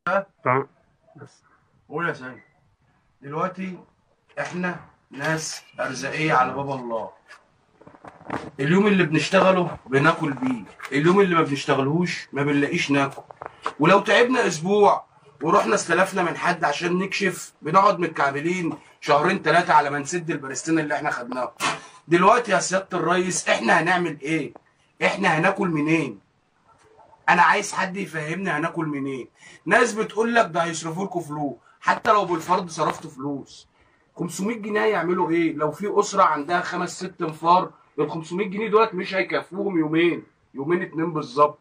تمام بس قول يا سيد دلوقتي احنا ناس ارزاقيه على باب الله اليوم اللي بنشتغله بناكل بيه اليوم اللي ما بنشتغلهوش ما بنلاقيش ناكل ولو تعبنا اسبوع ورحنا استلفنا من حد عشان نكشف بنقعد متكعبلين شهرين ثلاثه على ما نسد البرستين اللي احنا خدناه دلوقتي يا سياده الريس احنا هنعمل ايه احنا هناكل منين انا عايز حد يفهمني هناكل منين ناس بتقول لك ده هيصرفوا لكم فلوس حتى لو بالفرد صرفتوا فلوس 500 جنيه يعملوا ايه لو في اسره عندها خمس ست انفار ال 500 جنيه دولت مش هيكفوهم يومين يومين اتنين بالظبط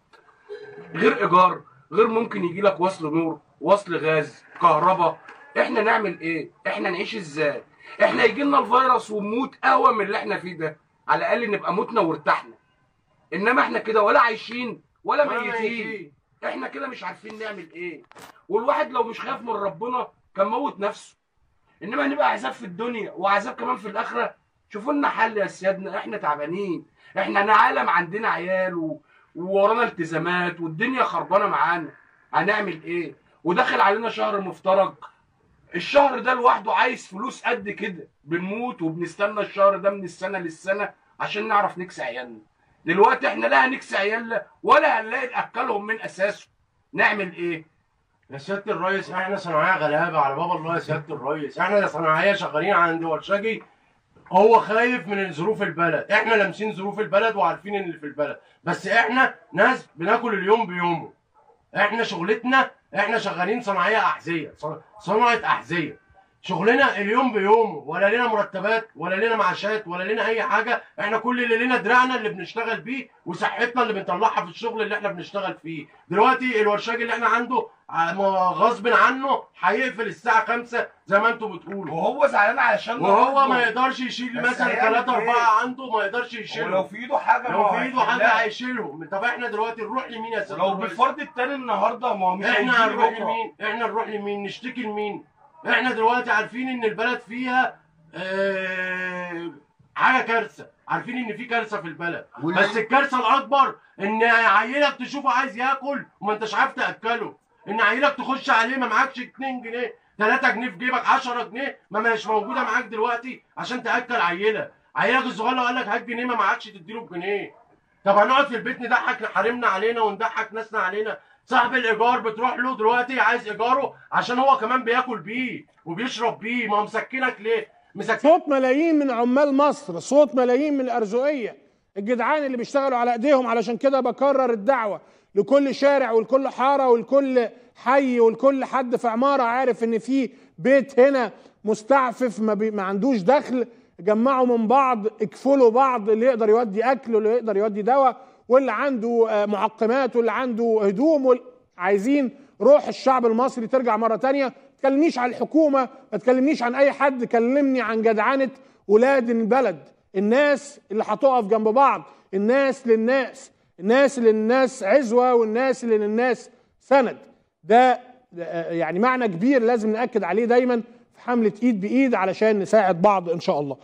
غير ايجار غير ممكن يجي لك وصل نور وصل غاز كهرباء احنا نعمل ايه احنا نعيش ازاي احنا يجي لنا الفيروس ونموت اهون من اللي احنا فيه ده على الاقل نبقى متنا وارتحنا انما احنا كده ولا عايشين ولا ولا ميتين ميتين. احنا كده مش عارفين نعمل ايه والواحد لو مش خايف من ربنا كان موت نفسه انما هنبقى عذاب في الدنيا وعذاب كمان في الاخره شوفوا لنا حل يا سيادنا احنا تعبانين احنا عالم عندنا عيال و... وورانا التزامات والدنيا خربانه معانا هنعمل ايه وداخل علينا شهر مفترج الشهر ده لوحده عايز فلوس قد كده بنموت وبنستنى الشهر ده من السنه للسنه عشان نعرف نكسي عيالنا دلوقتي احنا لا هنكسي عيالنا ولا هنلاقي ناكلهم من اساسه نعمل ايه يا سياده الريس احنا صناعيه غلابه على باب الله يا سياده الريس احنا صناعيه شغالين عند ورشجي هو خايف من ظروف البلد احنا لامسين ظروف البلد وعارفين اللي في البلد بس احنا ناس بناكل اليوم بيومه احنا شغلتنا احنا شغالين صناعيه احذيه صن- صناعه احذيه شغلنا اليوم بيومه ولا لنا مرتبات ولا لنا معاشات ولا لنا اي حاجه احنا كل اللي لنا دراعنا اللي بنشتغل بيه وصحتنا اللي بنطلعها في الشغل اللي احنا بنشتغل فيه دلوقتي الورشاج اللي احنا عنده ع- ما- غصب عنه هيقفل الساعه 5 زي ما انتم بتقولوا وهو زعلان علشان وهو ما يقدرش يشيل بس مثلا هيعمل ثلاثة إيه؟ أربعة عنده ما يقدرش يشيلهم ولو في ايده حاجه لو ما في هو ايده حاجة هيحلها. هيشيلهم طب احنا دلوقتي نروح لمين يا سيدي لو الرئيس؟ بالفرد التاني النهارده ما هو مش احنا هيجي هنروح بكره لمين؟ احنا نروح لمين؟ نشتكي لمين؟ احنا دلوقتي عارفين ان البلد فيها اه حاجه كارثه، عارفين ان في كارثه في البلد، بس الكارثه الاكبر ان عيلك تشوفه عايز ياكل وما انتش عارف تاكله، ان عيلك تخش عليه ما معكش 2 جنيه 3 جنيه في جيبك 10 جنيه ما مش موجوده معاك دلوقتي عشان تاكل عيله، عيلك الصغير لو قال لك هات جنيه ما معكش تديله بجنيه. طب هنقعد في البيت نضحك حريمنا علينا وندحك ناسنا علينا صاحب الايجار بتروح له دلوقتي عايز ايجاره عشان هو كمان بياكل بيه وبيشرب بيه ما هو مسكنك ليه؟ مسكنك صوت ملايين من عمال مصر صوت ملايين من الأرزقية الجدعان اللي بيشتغلوا على ايديهم علشان كده بكرر الدعوة لكل شارع ولكل حارة ولكل حي ولكل حد في عمارة عارف ان في بيت هنا مستعفف ما, بي ما عندوش دخل جمعوا من بعض اكفلوا بعض اللي يقدر يودي اكل واللي يقدر يودي دواء واللي عنده آه، معقمات واللي عنده هدوم وال... عايزين روح الشعب المصري ترجع مرة تانية ما تكلمنيش عن الحكومة ما تكلمنيش عن أي حد كلمني عن جدعنة ولاد البلد الناس اللي هتقف جنب بعض الناس للناس الناس اللي للناس عزوة والناس اللي للناس سند ده ده، آه، يعني معنى كبير لازم نأكد عليه دايما في حملة إيد بإيد علشان نساعد بعض إن شاء الله